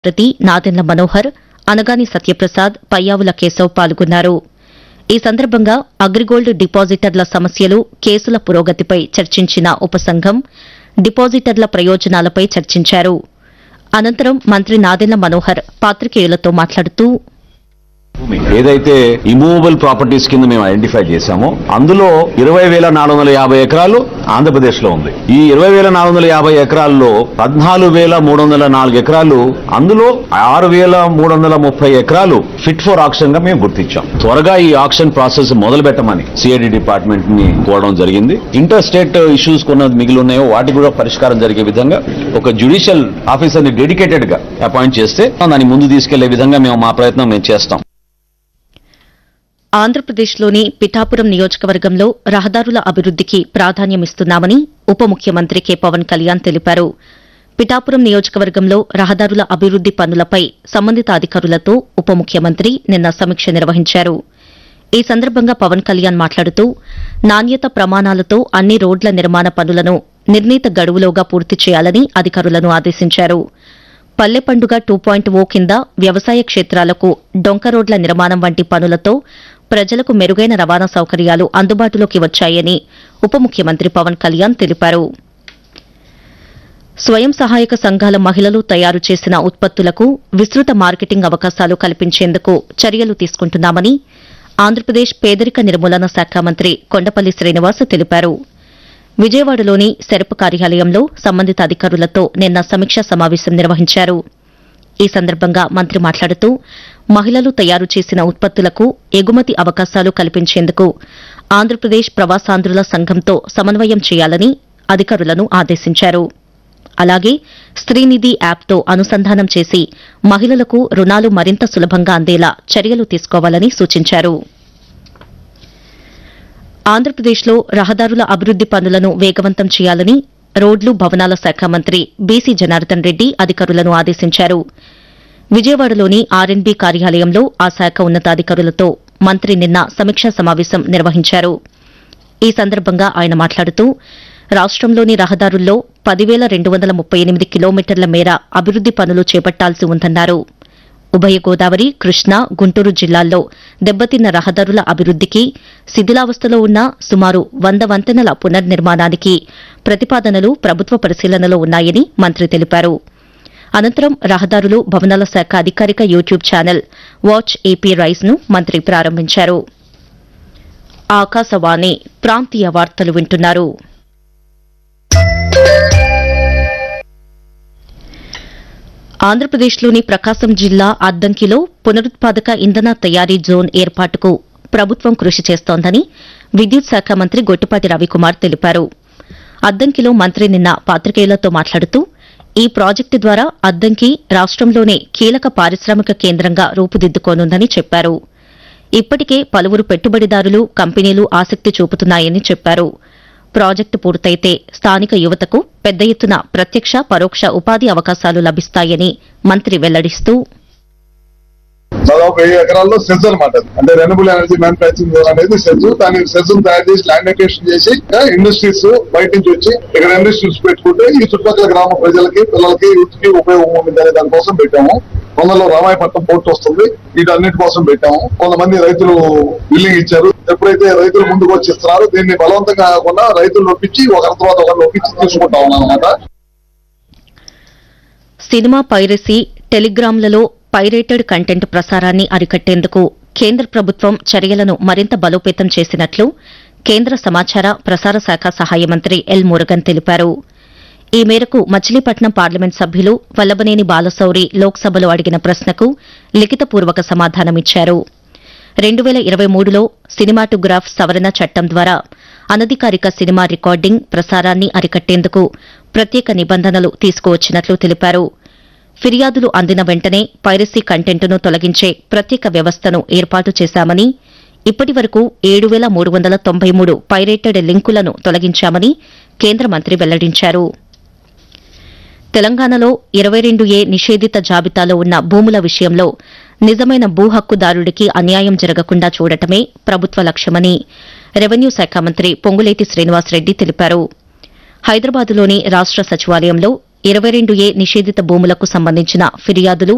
ప్రతి నాదెండ్ల మనోహర్ అనగాని సత్యప్రసాద్ పయ్యావుల కేశవ్ పాల్గొన్నారు ఈ సందర్భంగా అగ్రిగోల్డ్ డిపాజిటర్ల సమస్యలు కేసుల పురోగతిపై చర్చించిన ఉపసంఘం డిపాజిటర్ల ప్రయోజనాలపై చర్చించారు అనంతరం మంత్రి నాదెండ్ల మనోహర్ పాత్రికేయులతో మాట్లాడుతూ భూమి ఏదైతే ఇమూవబుల్ ప్రాపర్టీస్ కింద మేము ఐడెంటిఫై చేశామో అందులో ఇరవై వేల నాలుగు వందల యాభై ఎకరాలు ఆంధ్రప్రదేశ్ లో ఉంది ఈ ఇరవై వేల నాలుగు వందల యాభై ఎకరాల్లో పద్నాలుగు వేల మూడు వందల నాలుగు ఎకరాలు అందులో ఆరు వేల మూడు వందల ముప్పై ఎకరాలు ఫిట్ ఫర్ ఆక్షన్ గా మేము గుర్తించాం త్వరగా ఈ ఆక్షన్ ప్రాసెస్ మొదలు పెట్టమని సిఐడి డిపార్ట్మెంట్ ని కోరడం జరిగింది ఇంటర్ స్టేట్ ఇష్యూస్ కొన్న మిగిలి ఉన్నాయో వాటికి కూడా పరిష్కారం జరిగే విధంగా ఒక జ్యుడిషియల్ ఆఫీసర్ ని డెడికేటెడ్ గా అపాయింట్ చేస్తే దాన్ని ముందు తీసుకెళ్లే విధంగా మేము మా ప్రయత్నం మేము చేస్తాం ఆంధ్రప్రదేశ్లోని పిఠాపురం నియోజకవర్గంలో రహదారుల అభివృద్దికి ప్రాధాన్యమిస్తున్నామని ఉప ముఖ్యమంత్రి కె పవన్ కళ్యాణ్ తెలిపారు పిఠాపురం నియోజకవర్గంలో రహదారుల అభివృద్ది పనులపై సంబంధిత అధికారులతో ఉప ముఖ్యమంత్రి నిన్న సమీక్ష నిర్వహించారు ఈ సందర్భంగా పవన్ కళ్యాణ్ మాట్లాడుతూ నాణ్యత ప్రమాణాలతో అన్ని రోడ్ల నిర్మాణ పనులను నిర్ణీత గడువులోగా పూర్తి చేయాలని అధికారులను ఆదేశించారు పల్లె పండుగ టూ పాయింట్ ఓ కింద వ్యవసాయ క్షేత్రాలకు డొంక రోడ్ల నిర్మాణం వంటి పనులతో ప్రజలకు మెరుగైన రవాణా సౌకర్యాలు అందుబాటులోకి వచ్చాయని ఉప ముఖ్యమంత్రి పవన్ కళ్యాణ్ తెలిపారు స్వయం సహాయక సంఘాల మహిళలు తయారు చేసిన ఉత్పత్తులకు విస్తృత మార్కెటింగ్ అవకాశాలు కల్పించేందుకు చర్యలు తీసుకుంటున్నామని ఆంధ్రప్రదేశ్ పేదరిక నిర్మూలన శాఖ మంత్రి కొండపల్లి శ్రీనివాస్ తెలిపారు విజయవాడలోని సెరపు కార్యాలయంలో సంబంధిత అధికారులతో నిన్న సమీక్షా సమావేశం నిర్వహించారు ఈ సందర్భంగా మంత్రి మాట్లాడుతూ మహిళలు తయారు చేసిన ఉత్పత్తులకు ఎగుమతి అవకాశాలు కల్పించేందుకు ఆంధ్రప్రదేశ్ ప్రవాసాంధ్రుల సంఘంతో సమన్వయం చేయాలని అధికారులను ఆదేశించారు అలాగే స్త్రీనిధి యాప్తో అనుసంధానం చేసి మహిళలకు రుణాలు మరింత సులభంగా అందేలా చర్యలు తీసుకోవాలని సూచించారు ఆంధ్రప్రదేశ్లో రహదారుల అభివృద్ది పనులను వేగవంతం చేయాలని రోడ్లు భవనాల శాఖ మంత్రి బీసీ జనార్దన్ రెడ్డి అధికారులను ఆదేశించారు విజయవాడలోని ఆర్ఎన్బీ కార్యాలయంలో ఆ శాఖ ఉన్నతాధికారులతో మంత్రి నిన్న సమీక్షా సమావేశం నిర్వహించారు ఈ సందర్భంగా ఆయన మాట్లాడుతూ రాష్టంలోని రహదారుల్లో పదివేల రెండు వందల ముప్పై ఎనిమిది కిలోమీటర్ల మేర అభివృద్ది పనులు చేపట్టాల్సి ఉందన్నారు ఉభయ గోదావరి కృష్ణా గుంటూరు జిల్లాల్లో దెబ్బతిన్న రహదారుల అభివృద్దికి శిథిలావస్థలో ఉన్న సుమారు వంద వంతెనల పునర్నిర్మాణానికి ప్రతిపాదనలు ప్రభుత్వ పరిశీలనలో ఉన్నాయని మంత్రి తెలిపారు అనంతరం రహదారులు భవనాల శాఖ అధికారిక YouTube channel watch AP rise ను మంత్రి ప్రారంభించారు ఆకాశవాణి ప్రాంతీయ వార్తలు వింటున్నారు ఆంధ్రప్రదేశ్లోని ప్రకాశం జిల్లా అద్దంకిలో పునరుత్పాదక ఇంధన తయారీ జోన్ ఏర్పాటుకు ప్రభుత్వం కృషి చేస్తోందని విద్యుత్ శాఖ మంత్రి గొట్టిపాటి రవికుమార్ తెలిపారు అద్దంకిలో మంత్రి నిన్న పాత్రికేయులతో మాట్లాడుతూ ఈ ప్రాజెక్టు ద్వారా అద్దంకి రాష్టంలోనే కీలక పారిశ్రామిక కేంద్రంగా రూపుదిద్దుకోనుందని చెప్పారు ఇప్పటికే పలువురు పెట్టుబడిదారులు కంపెనీలు ఆసక్తి చూపుతున్నాయని చెప్పారు ప్రాజెక్టు పూర్తయితే స్థానిక యువతకు పెద్ద ఎత్తున ప్రత్యక్ష పరోక్ష ఉపాధి అవకాశాలు లభిస్తాయని మంత్రి వెల్లడిస్తూ దాదాపు వెయ్యి ఎకరాల్లో సెజ్ అనమాట అంటే రెన్యూబుల్ ఎనర్జీ మ్యానుఫాక్చరింగ్ జోన్ అనేది సెజ్ దాని సెజ్ తయారు చేసి ల్యాండ్ అక్వేషన్ చేసి ఇండస్ట్రీస్ బయట నుంచి వచ్చి ఇక్కడ ఇండస్ట్రీస్ పెట్టుకుంటే ఈ చుట్టుపక్కల గ్రామ ప్రజలకి పిల్లలకి యూత్ కి ఉపయోగం ఉంటుంది అనే దానికోసం పెట్టాము కొందరు రామాయపట్నం పోర్ట్ వస్తుంది వీటన్నిటి కోసం పెట్టాము కొంతమంది రైతులు బిల్లింగ్ ఇచ్చారు ఎప్పుడైతే రైతులు ముందుకు వచ్చి ఇస్తున్నారో దీన్ని బలవంతంగా కాకుండా రైతులు నొప్పించి ఒకరి తర్వాత ఒకరు నొప్పించి తీసుకుంటా ఉన్నాం అనమాట సినిమా పైరసీ టెలిగ్రామ్లలో పైరేటెడ్ కంటెంట్ ప్రసారాన్ని అరికట్టేందుకు కేంద్ర ప్రభుత్వం చర్యలను మరింత బలోపేతం చేసినట్లు కేంద్ర సమాచార ప్రసార శాఖ సహాయ మంత్రి ఎల్ మురుగన్ తెలిపారు ఈ మేరకు మచిలీపట్నం పార్లమెంట్ సభ్యులు వల్లభనేని బాలశౌరి లోక్సభలో అడిగిన ప్రశ్నకు లిఖితపూర్వక సమాధానమిచ్చారు రెండు వేల ఇరవై మూడులో సినిమాటోగ్రాఫ్ సవరణ చట్టం ద్వారా అనధికారిక సినిమా రికార్డింగ్ ప్రసారాన్ని అరికట్టేందుకు ప్రత్యేక నిబంధనలు తీసుకువచ్చినట్లు తెలిపారు ఫిర్యాదులు అందిన వెంటనే పైరసీ కంటెంట్ను తొలగించే ప్రత్యేక వ్యవస్థను ఏర్పాటు చేశామని ఇప్పటి వరకు ఏడు వేల మూడు వందల తొంభై మూడు పైరేటెడ్ లింకులను తొలగించామని కేంద్ర మంత్రి వెల్లడించారు తెలంగాణలో ఇరవై రెండు ఏ నిషేధిత జాబితాలో ఉన్న భూముల విషయంలో నిజమైన భూ హక్కుదారుడికి అన్యాయం జరగకుండా చూడటమే ప్రభుత్వ లక్ష్యమని రెవెన్యూ శాఖ మంత్రి పొంగులేటి శ్రీనివాసరెడ్డి తెలిపారు హైదరాబాద్లోని రాష్ట సచివాలయంలో ఇరవై రెండు ఏ నిషేధిత భూములకు సంబంధించిన ఫిర్యాదులు